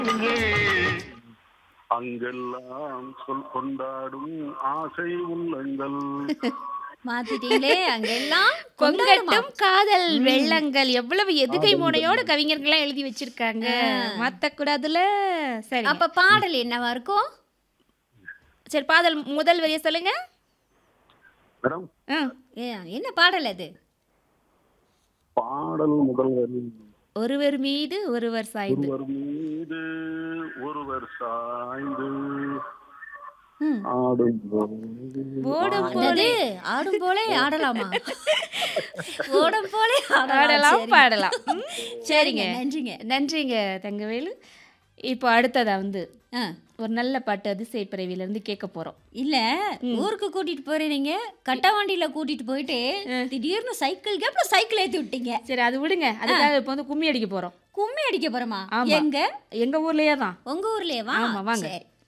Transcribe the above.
அங்கெல்லாம் சொல் கொண்டாடும் ஆசை உள்ளங்கள் மாத்திட்டீங்களே அங்கெல்லாம் கொங்கட்டும் காதல் வெள்ளங்கள் எவ்வளவு எதுகை முனையோட கவிஞர்கள்லாம் எழுதி வச்சிருக்காங்க மாத்தக்கூடாதுல சரி அப்ப பாடல் என்னவா இருக்கும் சரி பாதல் முதல் வரிய சொல்லுங்க மேடம் ஆ. ஏ, என்ன பாடல் அது பாடல் முதல் வரி ஒருவர் மீது ஒருவர் சாய்ந்து ஒருவர் மீது ஒருவர் சாய்ந்து ம். ஆடும் ஓடும் என்னது ஆடும் போலே ஆடலாமா ஓடும் போலே ஆடலாம் பாடலாம் சரி. பாடலாம் ம், சரிங்க சரிங்க நன்றிங்க நன்றிங்க தங்கவேலு இப்போ அடுத்ததா வந்து ஆ, ஒரு நல்ல பாட்டு அதிசய பிறவில இருந்து கேட்க போறோம் இல்ல ஊருக்கு கூட்டிட்டு போறீங்க கட்டவண்டியில கூட்டிட்டு போயிட்டு திடீர்னு சைக்கிள் கேப்ல சைக்கிள் ஏத்தி விட்டீங்க சரி அது விடுங்க அதுக்காக இப்போ வந்து கும்மி அடிக்க போறோம் கும்மி அடிக்க போறோமா ஆமா. எங்க எங்க ஊர்லயே தான் உங்க ஊர்லயே வா ஆமா, வாங்க. சரி